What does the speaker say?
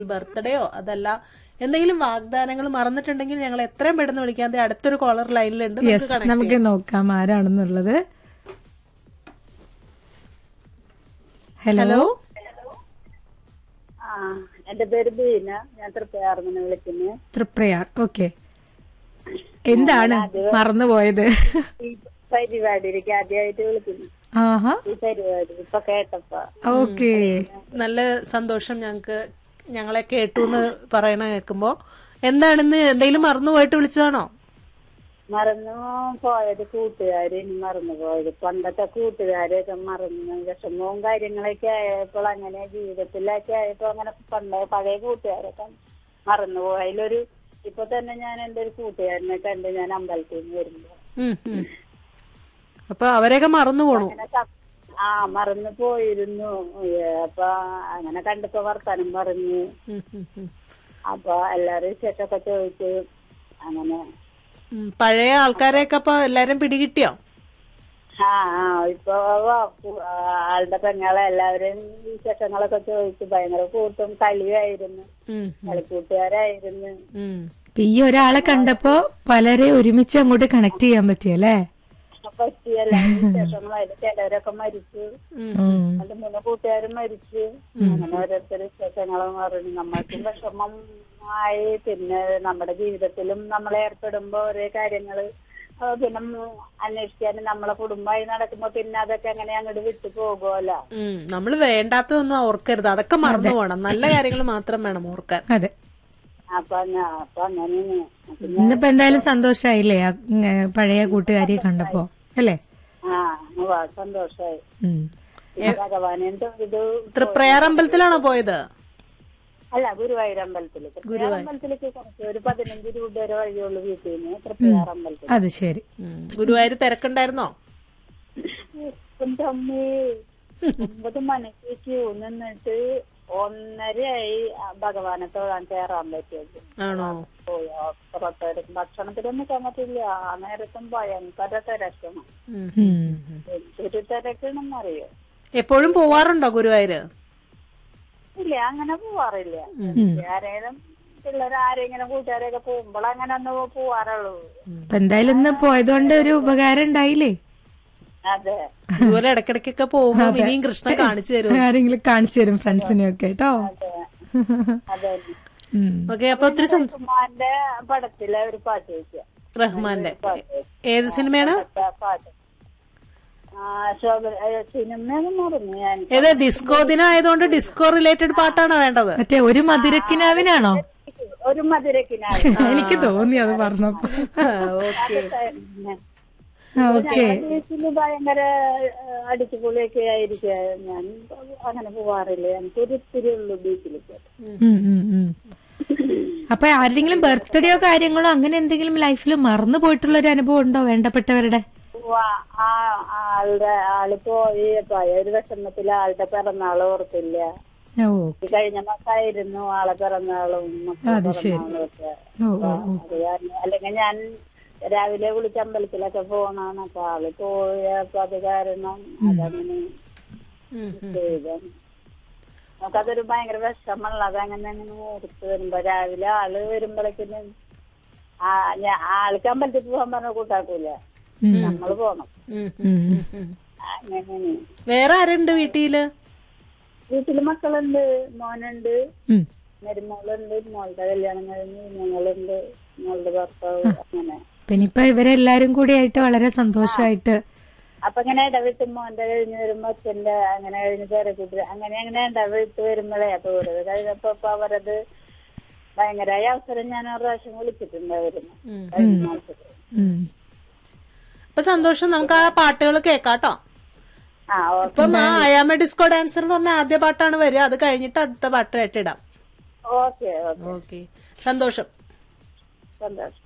ബർത്ത്ഡേയോ അതല്ല എന്തെങ്കിലും വാഗ്ദാനങ്ങൾ മറന്നിട്ടുണ്ടെങ്കിൽ ഞങ്ങൾ എത്രയും പെട്ടെന്ന് വിളിക്കാൻ ദേ അടുത്തൊരു കോളർ ലൈനിലുണ്ട് നമുക്ക് യെസ് connect നമുക്ക് നോക്കാം ആരാണെന്നുള്ളത് ഹലോ ഹലോ ആ എന്റെ പേര് ബീന ഞാൻ തൃപ്പയാർന്ന് വിളിക്കുന്നു തൃപ്രയാർ ഓക്കെ എന്താണ് മറന്നുപോയത് ഈ പരിപാടിയിലേക്ക് ആദ്യമായിട്ട് വിളിക്കുന്നു ആഹാ ഈ പരിപാടി ഇപ്പൊ കേട്ടപ്പോ ഓക്കെ നല്ല സന്തോഷം ഞങ്ങൾക്ക് ഞങ്ങളെ കേട്ടു എന്ന് പറയണ കേൾക്കുമ്പോ എന്താണെന്ന് എന്തെങ്കിലും മറന്നുപോയിട്ട് വിളിച്ചതാണോ മറന്നു പോയത് കൂട്ടുകാര് ഇനി മറന്നു പോയത് പണ്ടത്തെ കൂട്ടുകാരെയൊക്കെ മറന്നു വിഷമവും കാര്യങ്ങളൊക്കെ ആയപ്പോൾ അങ്ങനെ ജീവിതത്തിലൊക്കെ ആയപ്പോ അങ്ങനെ പണ്ട് പഴയ കൂട്ടുകാരൊക്കെ മറന്നുപോയി അതിലൊരു ഇപ്പൊ തന്നെ ഞാൻ എന്റെ ഒരു കൂട്ടുകാരനെ കണ്ട് ഞാൻ അമ്പലത്തിൽ നിന്ന് വരുമ്പോ ഉം, ഉം. അപ്പൊ അവരെയൊക്കെ മറന്നു പോണു അങ്ങനെ ക- ആ മറന്നു പോയിരുന്നു ഏ, അപ്പൊ അങ്ങനെ കണ്ടപ്പോ വർത്താനം പറഞ്ഞു ഉം, ഉം, ഉം. അപ്പൊ എല്ലാരും വിശേഷമൊക്കെ ചോദിച്ചു അങ്ങനെ ഉം, പഴയ ആൾക്കാരെയൊക്കെ അപ്പൊ എല്ലാരും പിടികിട്ടിയോ ആ ആ ഇപ്പൊ വ- പു- ആ, ആളുടെ പെങ്ങളെ എല്ലാവരും വിശേഷങ്ങളൊക്കെ ചോദിച്ചു ഭയങ്കര കൂട്ടും കളിയായിരുന്നു ഉം, കളിക്കൂട്ടുകാരായിരുന്നു ഉം. ഇപ്പൊ ഈ ഒരാളെ കണ്ടപ്പോ പലരെ ഒരുമിച്ച് അങ്ങോട്ട് കണക്ട് ചെയ്യാൻ പറ്റിയല്ലേ പറ്റിയ എല്ലാവരും വിശേഷങ്ങളായിരുന്നു ചിലവരൊക്കെ മരിച്ചു ഉം. രണ്ട് മൂന്ന് കൂട്ടുകാരും മരിച്ചു അങ്ങനെ ഓരോരുത്തർ വിശേഷങ്ങളും പറഞ്ഞു നമ്മൾക്കും വിഷമം ആയി പിന്നെ നമ്മുടെ ജീവിതത്തിലും നമ്മൾ ഏർപ്പെടുമ്പോ ഓരോ കാര്യങ്ങള് ആ, പിന്നെ ഉം അന്വേഷിക്കാനും നമ്മളെ കുടുംബമായി നടക്കുമ്പോ പിന്നെ അതൊക്കെ അങ്ങനെ അങ്ങോട്ട് വിട്ടു പോകുമല്ലോ ഉം, നമ്മള് വേണ്ടാത്തതൊന്നും ഓർക്കരുത് അതൊക്കെ മറന്നു പോണം നല്ല കാര്യങ്ങൾ മാത്രം വേണം ഓർക്കാൻ അതെ അപ്പൊ അങ്ങ- അപ്പൊ അങ്ങനെ ഇന്നിപ്പോ എന്തായാലും സന്തോഷായില്ലേ ആ, ഉം, ഏ, പഴയ കൂട്ടുകാരിയെ കണ്ടപ്പോ അല്ലേ ആ ഉവ്വ, സന്തോഷായി ഉം. ഭഗവാനെ എന്തോ ഇത് തൃപ്രയാർ അമ്പലത്തിലാണോ പോയത് അല്ല ഗുരുവായൂർ അമ്പലത്തില് തൃപ്രയാർ അമ്പലത്തിലേക്ക് കുറച്ച് ഒരു പതിനഞ്ച് രൂപ വരെ വഴിയുള്ളൂ വീട്ടിൽ നിന്ന് തൃപ്രയാർ അമ്പലത്തിൽ അത് ശരി ഉം. ഗുരുവായൂർ തിരക്കുണ്ടായിരുന്നോ എന്റെ അമ്മേ ഒമ്പത് മണിക്ക് ക്യൂ നിന്നിട്ട് ഒന്നരയായി ആ ഭഗവാനെ തൊഴാൻ കയറാൻ പറ്റിയത് ആണോ പോയി പുറത്തേക്ക് ഭക്ഷണത്തിലൊന്നും നിൽക്കാൻ പറ്റില്ല ആ നേരത്തും ഭയങ്കര തിരക്കണം ഉം. ഉം. എന്തൊരു തിരക്കണെന്നറിയോ എപ്പോഴും പോവാറുണ്ടോ ഗുരുവായൂര് ഇല്ല അങ്ങനെ പോവാറില്ല ആരേലും പിള്ളേർ ആരെങ്കിലും കൂട്ടുകാരെയൊക്കെ പോകുമ്പോൾ അങ്ങനെ ഒന്ന് പോവാറുള്ളൂ അപ്പൊ എന്തായാലും ഇന്ന് പോയതുകൊണ്ട് ഒരു ഉപകാരം ഉണ്ടായില്ലേ അതെ ഇതുപോലെ ഇടക്കിടക്കൊക്കെ പോകുമ്പോ ഇനിയും കൃഷ്ണൻ കാണിച്ചു തരും ആരെങ്കിലും കാണിച്ചു തരും ഫ്രണ്ട്സിനെ ഒക്കെ കേട്ടോ അതെ അതെ ഉം. ഓക്കെ അപ്പൊ ഒത്തിരി സന്തോഷം ഉമ്മാന്റെ പടത്തിലെ ഒരു പാട്ട് ചോദിക്കുക റഹ്മാന്റെ ഏത് സിനിമയാണ് പാട്ട് ആ ശോഭ സിനിമയൊന്നും മറന്നു ഞാൻ ഏത് ഡിസ്കോ ദിനം ആയതുകൊണ്ട് ഡിസ്കോ റിലേറ്റഡ് പാട്ടാണോ വേണ്ടത് മറ്റേ ഒരു മധുരക്കിനാവിനാണോ ഒരു മധുരക്കിനാണ് എനിക്ക് തോന്നി അത് പറഞ്ഞപ്പോ ഓക്കെ ഓക്കെ ബീച്ചില് ഭയങ്കര ഏഹ്, അടിച്ചുപൊളിയൊക്കെ ആയിരിക്കുക ഞാൻ അങ്ങനെ പോവാറില്ല എനിക്ക് ഒരു ഇത്തിരി ഉള്ളൂ ബീച്ചിലേക്ക് അപ്പൊ ആരുടെങ്കിലും ബർത്ത്ഡേയോ കാര്യങ്ങളോ അങ്ങനെ എന്തെങ്കിലും ലൈഫിൽ മറന്നു പോയിട്ടുള്ള ഒരു അനുഭവം ഉണ്ടോ വേണ്ടപ്പെട്ടവരുടെ ഉവ്വ, ആ ആളുടെ ആള് പോയി പോയ ഒരു വിഷമത്തിൽ ആളുടെ പിറന്നാള് ഓർത്തില്ല ഓ ഈ കഴിഞ്ഞ മാസമായിരുന്നു ആളെ പിറന്നാളും മക്കളുടെ അത് ശരി. പിറന്നാളും ഒക്കെ ഓ ഓ ഓ അത് കാരണം അല്ലെങ്കിൽ ഞാൻ രാവിലെ വിളിച്ച് അമ്പലത്തിലൊക്കെ പോണാണ് അപ്പൊ ആള് പോയപ്പോ അത് കാരണം അതങ്ങനെ ചെയ്തതാണ് നമുക്കതൊരു ഭയങ്കര വിഷമമുള്ള അതങ്ങനെ അങ്ങനെ ഓർത്ത് വരുമ്പോ രാവിലെ ആള് വരുമ്പോഴേക്കും ആ ഞാ- ആൾക്ക് അമ്പലത്തിൽ പോകാൻ പറഞ്ഞ കൂട്ടാക്കൂല നമ്മള് പോണം അങ്ങനെ വേറെ ആരുണ്ട് വീട്ടില് വീട്ടില് മക്കളുണ്ട് മോനുണ്ട് ഉം. മരുമകളുണ്ട് മോളുടെ കല്യാണം കഴിഞ്ഞ് ഞങ്ങളുണ്ട് മോളുടെ ഭർത്താവ് അങ്ങനെ പിന്നെ ഇപ്പൊ ഇവരെല്ലാരും കൂടി ആയിട്ട് വളരെ സന്തോഷമായിട്ട് അപ്പൊ ഇങ്ങനെ ഇടവിട്ട് മോന്റെ കഴിഞ്ഞ് വരുമ്പോ അച്ഛന്റെ അങ്ങനെ കഴിഞ്ഞ് പേരക്കുട്ടി അങ്ങനെ അങ്ങനെ ഇടവിട്ട് വരുമ്പോഴേ അപ്പൊ വെറുതെ കഴിഞ്ഞപ്പോ ഇപ്പൊ അവരത് ഭയങ്കരമായ അവസരം ഞാൻ ഒരു പ്രാവശ്യം വിളിച്ചിട്ടുണ്ടായിരുന്നു കഴിഞ്ഞ മാസത്തിൽ ഉം. അപ്പൊ സന്തോഷം നമുക്ക് ആ പാട്ടുകൾ കേക്കാട്ടോ ആ ഓക്കെ ഇപ്പം ആ അയാമ ഡിസ്കോ ഡാൻസർ എന്ന് പറഞ്ഞ ആദ്യ പാട്ടാണ് വരിക അത് കഴിഞ്ഞിട്ട് അടുത്ത പാട്ട് കേട്ടിടാം ഓക്കെ ഓക്കെ ഓക്കെ സന്തോഷം സന്തോഷം